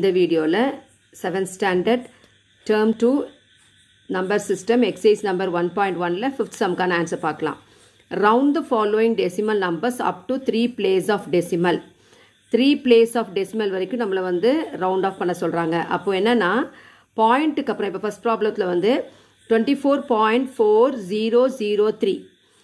இந்த வீடியோவில் seventh standard term two number system exercise number one point ஒனில் fifth சம்க்கான ஆன்சர் பார்க்கலாம் round the following decimal numbers up to three place of decimal three place of decimal வரைக்கும் நம்மளை வந்து round of பண்ண சொல்கிறாங்க அப்போ என்னென்னா பாயிண்ட்டுக்கு அப்புறம் இப்போ ஃபஸ்ட் ப்ராப்ளத்தில் வந்து twenty four point four zero zero three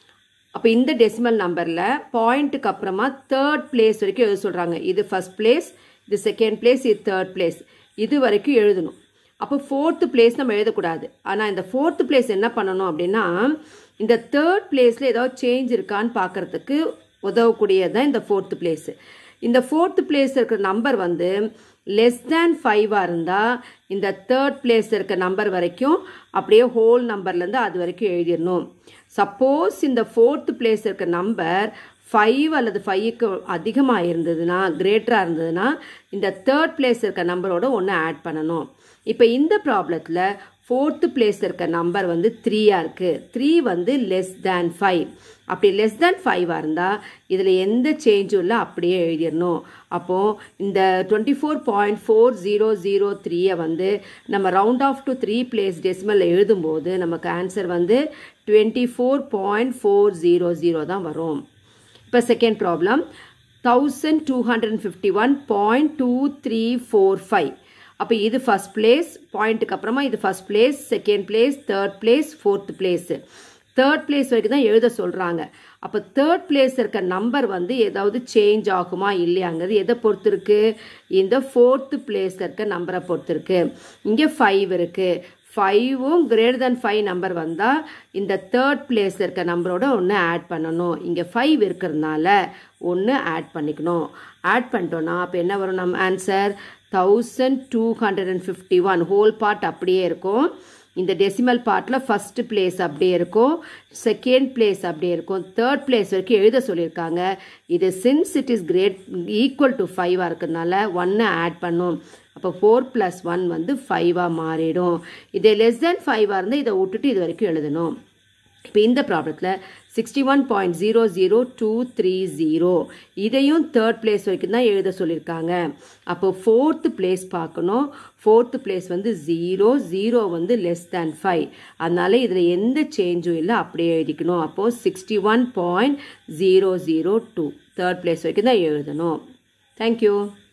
அப்போ இந்த டெசிமல் நம்பரில் பாயிண்ட்டுக்கு அப்புறமா தேர்ட் பிளேஸ் வரைக்கும் எழுத சொல்கிறாங்க இது ஃபஸ்ட் பிளேஸ் இது செகண்ட் பிளேஸ் இது தேர்ட் பிளேஸ் இது வரைக்கும் எழுதணும் அப்போ ஃபோர்த்து பிளேஸ் நம்ம எழுதக்கூடாது ஆனால் இந்த ஃபோர்த்து பிளேஸ் என்ன பண்ணணும் அப்படின்னா இந்த தேர்ட் பிளேஸில் ஏதாவது சேஞ்ச் இருக்கான்னு பார்க்குறதுக்கு உதவக்கூடியது தான் இந்த ஃபோர்த்து பிளேஸு இந்த ஃபோர்த்து பிளேஸ் இருக்கிற நம்பர் வந்து லெஸ் தேன் ஃபைவாக இருந்தால் இந்த தேர்ட் பிளேஸ் இருக்க நம்பர் வரைக்கும் அப்படியே ஹோல் நம்பர்லேருந்து அது வரைக்கும் எழுதிடணும் சப்போஸ் இந்த ஃபோர்த்து பிளேஸ் இருக்க நம்பர் ஃபைவ் அல்லது ஃபைவுக்கு அதிகமாக இருந்ததுன்னா கிரேட்டராக இருந்ததுன்னா இந்த தேர்ட் பிளேஸ் இருக்க நம்பரோட ஒன்று ஆட் பண்ணணும் இப்போ இந்த ப்ராப்ளத்தில் ஃபோர்த்து பிளேஸ் இருக்க நம்பர் வந்து த்ரீயாக இருக்குது த்ரீ வந்து லெஸ் தேன் ஃபைவ் அப்படி லெஸ் தேன் ஃபைவாக இருந்தால் இதில் எந்த சேஞ்சும் இல்லை அப்படியே எழுதிடணும் அப்போது இந்த twenty four point four zero zero த்ரீயை வந்து நம்ம round off to three place டெசிமலில் எழுதும்போது நமக்கு ஆன்சர் வந்து twenty four point four zero zero தான் வரும் இப்போ second problem thousand two hundred and fifty one point two three four five அப்போ இது ஃபஸ்ட் பிளேஸ் பாயிண்ட்டுக்கு அப்புறமா இது first place second place third place fourth place third place வரைக்கும் தான் எழுத சொல்கிறாங்க அப்போ தேர்ட் பிளேஸ் இருக்க நம்பர் வந்து ஏதாவது சேஞ்ச் ஆகுமா இல்லையாங்கிறது எதை பொறுத்து இருக்கு இந்த ஃபோர்த்து பிளேஸ் இருக்க நம்பரை பொறுத்து இருக்கு இங்கே ஃபைவ் இருக்குது ஃபைவும் கிரேட்டர் தென் ஃபைவ் நம்பர் வந்தால் இந்த தேர்ட் பிளேஸ் இருக்க நம்பரோட ஒன்று ஆட் பண்ணணும் இங்கே ஃபைவ் இருக்கிறதுனால ஒன்று ஆட் பண்ணிக்கணும் ஆட் பண்ணிட்டோன்னா அப்போ என்ன வரும் நம்ம answer thousand two hundred and fifty one whole part அப்படியே இருக்கும் இந்த டெசிமல் பார்ட்டில் ஃபஸ்ட்டு பிளேஸ் அப்படியே இருக்கும் செகண்ட் பிளேஸ் அப்படியே இருக்கும் தேர்ட் பிளேஸ் வரைக்கும் எழுத சொல்லியிருக்காங்க இது since it is great equal to ஃபைவாக இருக்கிறதுனால ஒன்று ஆட் பண்ணும் அப்போ ஃபோர் ப்ளஸ் ஒன் வந்து ஃபைவாக மாறிடும் இதே லெஸ் தென் ஃபைவாக இருந்தால் இதை விட்டுட்டு இது வரைக்கும் எழுதணும் இப்போ இந்த ப்ராப்ளத்தில் sixty one point zero zero two three zero இதையும் தேர்ட் பிளேஸ் வரைக்கும் தான் எழுத சொல்லியிருக்காங்க அப்போ ஃபோர்த்து பிளேஸ் பார்க்கணும் ஃபோர்த்து பிளேஸ் வந்து ஜீரோ ஜீரோ வந்து லெஸ் தேன் ஃபைவ் அதனால இதில் எந்த சேஞ்சும் இல்லை அப்படியே எழுதிக்கணும் அப்போது sixty one point zero zero two third place வரைக்கும் தான் எழுதணும் தேங்க்யூ